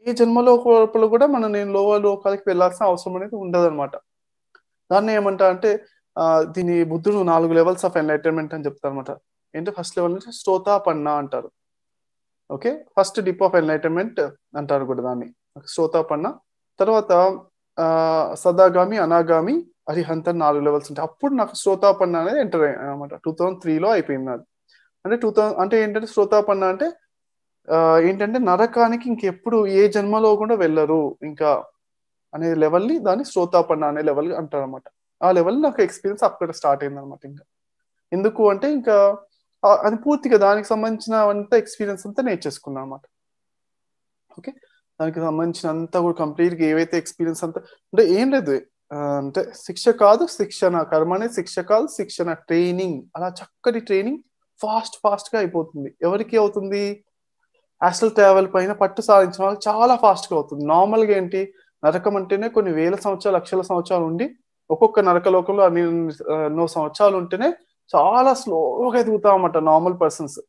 ఏ జన్మలో లోపల కూడా మనం నేను లోవ లోకాలకి వెళ్ళాల్సిన అవసరం అనేది ఉండదన్నమాట దాన్ని ఏమంటా అంటే ఆ, దీని బుద్ధుడు నాలుగు లెవెల్స్ ఆఫ్ ఎన్లైటన్మెంట్ అని చెప్తారు అనమాట ఏంటి ఫస్ట్ లెవెల్ అంటే శ్రోతాపన్న అంటారు okay first dip of enlightenment అంటారు కూడా దాన్ని శ్రోతాపన్న తర్వాత ఆ, సదాగామి అనాగామి అరిహంత అని నాలుగు లెవెల్స్ ఉంటాయి అప్పుడు నాకు శ్రోతాపన్న అనేది ఎంటర్ అయ్యాను అనమాట టూ థౌసండ్ త్రీలో అయిపోయింది అది అంటే టూ థౌసండ్ అంటే ఏంటంటే శ్రోతాపన్న అంటే ఆ, ఏంటంటే నరకానికి ఇంకెప్పుడు ఏ జన్మలో కూడా వెళ్ళరు ఇంకా అనే లెవెల్ని దాన్ని శ్రోతాపన్న అనే లెవెల్ అంటారు అనమాట ఆ లెవెల్ నాకు ఎక్స్పీరియన్స్ అక్కడ స్టార్ట్ అయింది అనమాట ఇంకా ఎందుకు అంటే ఇంకా ఆ, అది పూర్తిగా దానికి సంబంధించిన అంత ఎక్స్పీరియన్స్ అంతా నేర్చేసుకున్నాను అనమాట ఓకే దానికి సంబంధించిన అంతా కూడా కంప్లీట్ గా ఏవైతే ఎక్స్పీరియన్స్ అంతా అంటే ఏం లేదు ఆ, అంటే శిక్ష కాదు శిక్షణ కర్మ అనేది శిక్ష కాదు శిక్షణ ట్రైనింగ్ అలా చక్కటి ట్రైనింగ్ ఫాస్ట్ ఫాస్ట్ గా అయిపోతుంది ఎవరికి అవుతుంది ఆస్ట్రల్ ట్రావెల్ పైన పట్టు సాధించిన వాళ్ళకి చాలా ఫాస్ట్ గా అవుతుంది నార్మల్ గా ఏంటి నరకం అంటేనే కొన్ని వేల సంవత్సరాలు లక్షల సంవత్సరాలు ఉండి ఒక్కొక్క నరక లోకంలో అన్ని ఆ, ఎన్నో సంవత్సరాలు ఉంటేనే చాలా స్లోగా ఎదుగుతాం అన్నమాట నార్మల్ పర్సన్స్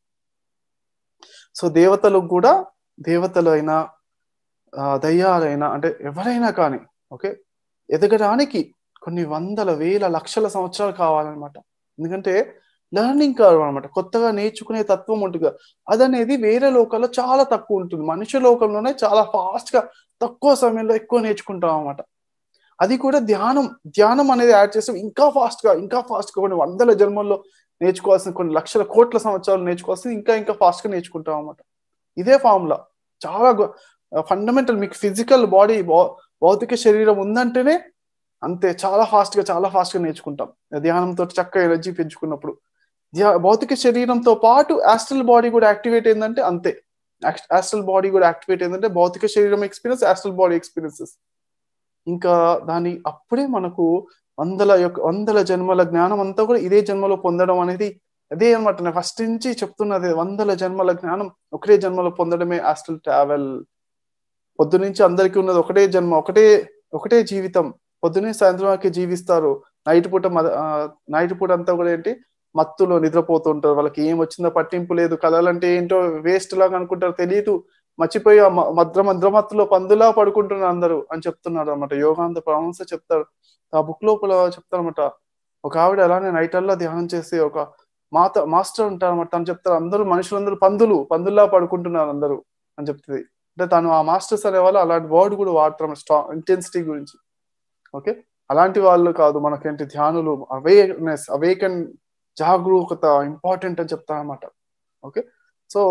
సో దేవతలకు కూడా దేవతలు అయినా ఆ, దయ్యాలైనా అంటే ఎవరైనా కానీ ఓకే ఎదగడానికి కొన్ని వందల వేల లక్షల సంవత్సరాలు కావాలన్నమాట ఎందుకంటే లెర్నింగ్ కర్వ్ అనమాట కొత్తగా నేర్చుకునే తత్వం ఉంటుంది అదనేది వేరే లోకాల్లో చాలా తక్కువ ఉంటుంది మనుష్య లోకంలోనే చాలా ఫాస్ట్ గా తక్కువ సమయంలో ఎక్కువ నేర్చుకుంటాం అనమాట అది కూడా ధ్యానం ధ్యానం అనేది యాడ్ చేస్తే ఇంకా ఫాస్ట్ గా ఇంకా ఫాస్ట్ గా కొన్ని వందల జన్మల్లో నేర్చుకోవాల్సిన కొన్ని లక్షల కోట్ల సంవత్సరాలు నేర్చుకోవాల్సింది ఇంకా ఇంకా ఫాస్ట్ గా నేర్చుకుంటాం అనమాట ఇదే ఫార్ములా చాలా ఫండమెంటల్ మీకు ఫిజికల్ బాడీ భౌతిక శరీరం ఉందంటేనే అంతే చాలా ఫాస్ట్ గా చాలా ఫాస్ట్ గా నేర్చుకుంటాం ధ్యానంతో చక్కగా ఎనర్జీ పెంచుకున్నప్పుడు ధ్యా- భౌతిక శరీరంతో పాటు ఆస్ట్రల్ బాడీ కూడా యాక్టివేట్ అయిందంటే అంతే ఆస్ట్రల్ బాడీ కూడా యాక్టివేట్ అయిందంటే భౌతిక శరీరం ఎక్స్పీరియన్స్ ఆస్ట్రల్ బాడీ ఎక్స్పీరియన్సెస్ ఇంకా దాని అప్పుడే మనకు వందల యొక్క వందల జన్మల జ్ఞానం అంతా కూడా ఇదే జన్మలో పొందడం అనేది అదే అనమాట నేను ఫస్ట్ నుంచి చెప్తున్నది వందల జన్మల జ్ఞానం ఒకటే జన్మలో పొందడమే ఆస్ట్రల్ ట్రావెల్ పొద్దు నుంచి అందరికీ ఉన్నది ఒకటే జన్మ ఒకటే ఒకటే జీవితం పొద్దునే సాయంత్రం వరకు జీవిస్తారు నైట్ పూట మద- ఆ, నైట్ పూట అంతా కూడా ఏంటి మత్తులో నిద్రపోతుంటారు వాళ్ళకి ఏం వచ్చిందో పట్టింపు లేదు కళలంటే ఏంటో వేస్ట్ లాగా అనుకుంటారు తెలియదు మర్చిపోయి ఆ మ- మద్ర మద్రమత్తులో పందులా పడుకుంటున్నారు అందరూ అని చెప్తున్నారు అనమాట యోగాంత ప్రామస్ చెప్తారు ఆ బుక్ లోపల చెప్తారన్నమాట ఒక ఆవిడ అలానే నైట్ అల్లా ధ్యానం చేసి ఒక మాత మాస్టర్ ఉంటారన్నమాట తను చెప్తారు అందరూ మనుషులందరూ పందులు పందుల్లా పడుకుంటున్నారు అందరూ అని చెప్తుంది అంటే తను ఆ మాస్టర్స్ అనే వాళ్ళు అలాంటి వర్డ్ కూడా వాడతారు స్ట్రాంగ్ ఇంటెన్సిటీ గురించి ఓకే అలాంటి వాళ్ళు కాదు మనకేంటి ధ్యానులు అవేక్నెస్ అవేకన్ జాగరూకత ఇంపార్టెంట్ అని చెప్తారన్నమాట ఓకే సో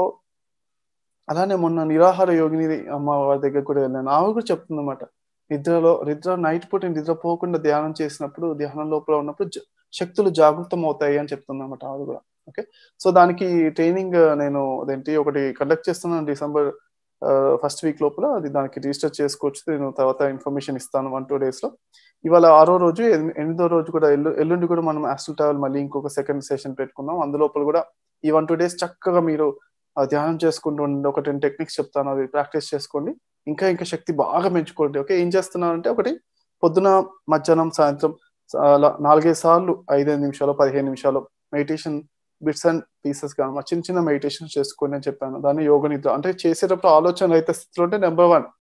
అలానే మొన్న నిరాహార యోగిని అమ్మ వారి దగ్గర కూడా వెళ్ళాను ఆమె కూడా చెప్తుంది అనమాట నిద్రలో నిద్ర నైట్ పూట నిద్రపోకుండా ధ్యానం చేసినప్పుడు ధ్యానం లోపల ఉన్నప్పుడు జ- శక్తులు జాగృతం అవుతాయి అని చెప్తుంది అనమాట ఆవిడ కూడా ఓకే సో దానికి ట్రైనింగ్ నేను అదేంటి ఒకటి కండక్ట్ చేస్తున్నాను డిసెంబర్ ఫస్ట్ వీక్ లోపల అది దానికి రిజిస్టర్ చేసుకోవచ్చు నేను తర్వాత ఇన్ఫర్మేషన్ ఇస్తాను వన్ టూ డేస్ లో ఇవాళ ఆరో రోజు ఎన్- ఎనిమిదో రోజు కూడా ఎల్లు ఎల్లుండి కూడా మనం ఆస్ట్రల్ ట్రావెల్ మళ్ళీ ఇంకొక సెకండ్ సెషన్ పెట్టుకున్నాం అందులోపల కూడా ఈ వన్ టూ డేస్ చక్కగా మీరు ఆ ధ్యానం చేసుకుంటూ ఉండండి ఒక టెన్ టెక్నిక్స్ చెప్తాను అది ప్రాక్టీస్ చేసుకోండి ఇంకా ఇంకా శక్తి బాగా పెంచుకోండి ఓకే ఏం చేస్తున్నానంటే ఒకటి పొద్దున మధ్యాహ్నం సాయంత్రం అలా నాలుగైదు సార్లు ఐదైదు నిమిషాలు పదిహేను నిమిషాలు మెడిటేషన్ బిట్స్ అండ్ పీసెస్ కానీ చిన్న చిన్న మెడిటేషన్ చేసుకోండి అని చెప్పాను దాన్ని యోగ నిద్ర అంటే చేసేటప్పుడు ఆలోచన అయితే స్థితిలో అంటే నెంబర్ వన్